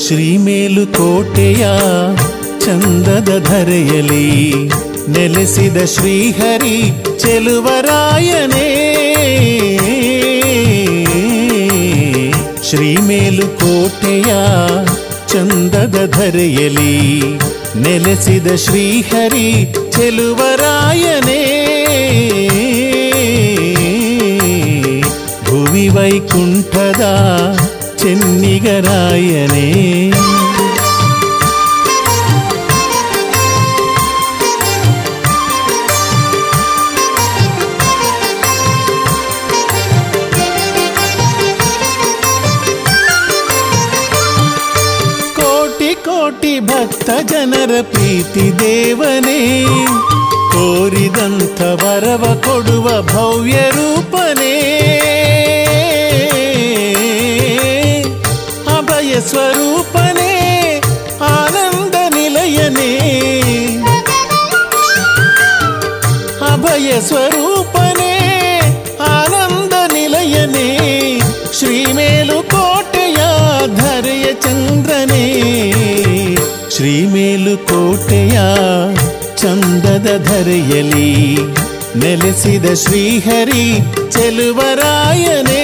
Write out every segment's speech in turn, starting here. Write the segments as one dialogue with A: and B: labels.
A: ಶ್ರೀಮೇಲುಕೋಟೆಯ ಚಂದದ ಧರೆಯಲಿ ನೆಲೆಸಿದ ಶ್ರೀಹರಿ ಚೆಲುವರಾಯನೇ ಶ್ರೀಮೇಲುಕೋಟೆಯ ಚಂದದ ಧರೆಯಲಿ ನೆಲೆಸಿದ ಶ್ರೀಹರಿ ಚೆಲುವರಾಯನೇ ಭುವಿ ವೈಕುಂಠದ ಚೆನ್ನಿಗರಾಯನೇ ಕೋಟಿ ಕೋಟಿ ಭಕ್ತ ಜನರ ಪ್ರೀತಿ ದೇವನೇ ಕೋರಿದಂಥ ವರವ ಕೊಡುವ ಭವ್ಯ ರೂಪನೇ ಅಭಯ ಸ್ವರೂಪನೇ ಆನಂದ ನಿಲಯನೇ ಅಭಯ ಸ್ವರೂಪನೇ ಆನಂದ ನಿಲಯನೇ ಶ್ರೀಮೇಲುಕೋಟೆಯ ಧರೆಯ ಚಂದ್ರನೇ ಶ್ರೀಮೇಲುಕೋಟೆಯ ಚಂದದ ಧರೆಯಲಿ ನೆಲೆಸಿದ ಶ್ರೀಹರಿ ಚೆಲುವರಾಯನೇ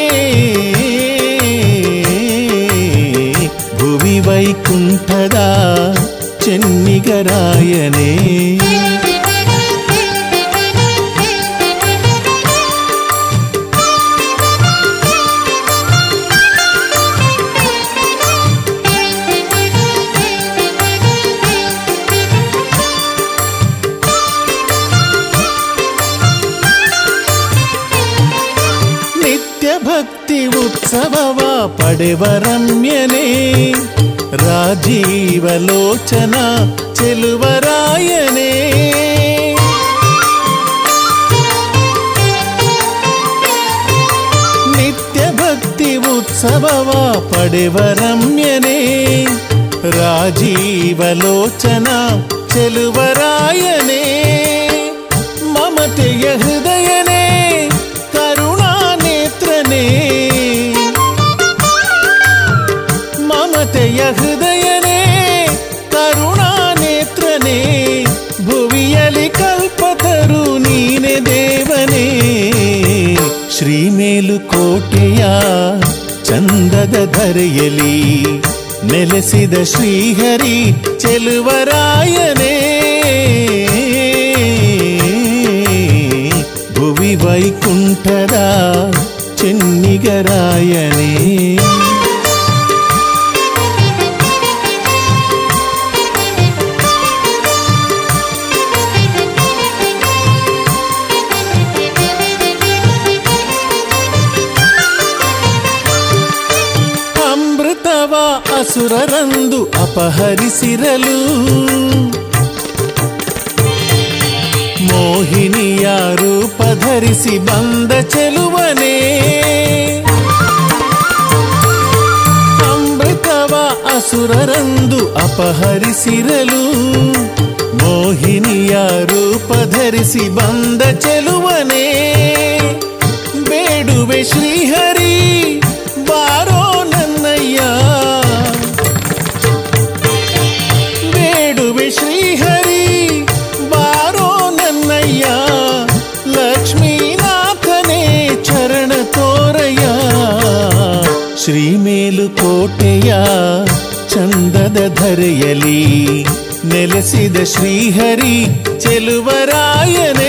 A: ಭುವಿ ವೈಕುಂಠದ ಚೆನ್ನಿಗರಾಯನೇ ನಿತ್ಯ ಭಕ್ತಿ ಉತ್ಸವವ ಪಡೆವ ರಮ್ಯನೇ ರಾಜೀವ ಲೋಚನ ಚೆಲುವರಾಯನೇ ನಿತ್ಯ ಭಕ್ತಿ ಉತ್ಸವವ ಪಡೆವ ರಮ್ಯನೇ ರಾಜೀವ ಲೋಚನ ಚೆಲುವರಾಯನೇ ಮಮತೆಯ ಹೃದಯನೇ ಕರುಣಾ ನೇತ್ರನೇ ಮಮತೆಯ ಹೃದಯನೇ ಕರುಣಾ ನೇತ್ರನೇ ಭುವಿಯಲಿ ಕಲ್ಪತರು ನೀನೆ ದೇವನೇ ಶ್ರೀಮೇಲುಕೋಟೆಯ ಚಂದದ ಧರೆಯಲಿ ನೆಲೆಸಿದ ಶ್ರೀಹರಿ ಚೆಲುವರಾಯನೇ ಭುವಿ ವೈಕುಂಠದ ಚೆನ್ನಿಗರಾಯನೇ ಅಮೃತವ ಅಸುರರಂದು ಅಪಹರಿಸಿರಲು ಮೋಹಿನಿಯ ರೂಪ ಧರಿಸಿ ಬಂದ ಚೆಲುವನೇ ಅಮೃತವ ಅಸುರರಂದು ಅಪಹರಿಸಿರಲು ಮೋಹಿನಿಯ ರೂಪ ಧರಿಸಿ ಬಂದ ಚೆಲುವನೇ ಬೇಡುವೆ ಶ್ರೀಹರಿ ಬಾರೋ ನನ್ನಯ್ಯ ಬೇಡುವೆ ಶ್ರೀಹರಿ ಬಾರೋ ನನ್ನಯ್ಯ ಲಕ್ಷ್ಮೀನಾಥನೇ ಚರಣ ತೋರಯ್ಯ ಶ್ರೀಮೇಲುಕೋಟೆಯ ಚಂದದ ಧರೆಯಲಿ ನೆಲೆಸಿದ ಶ್ರೀಹರಿ ಚೆಲುವರಾಯನೇ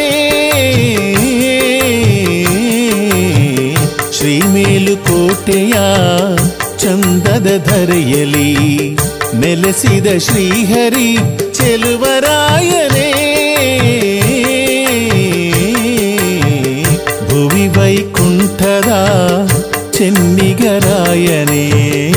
A: ಶ್ರೀಮೇಲುಕೋಟೆಯ ಚಂದದ ಧರೆಯಲಿ ನೆಲೆಸಿದ ಶ್ರೀಹರಿ ಚೆಲುವರಾಯನೇ ಭುವಿ ವೈಕುಂಠದ ಚೆನ್ನಿಗರಾಯನೇ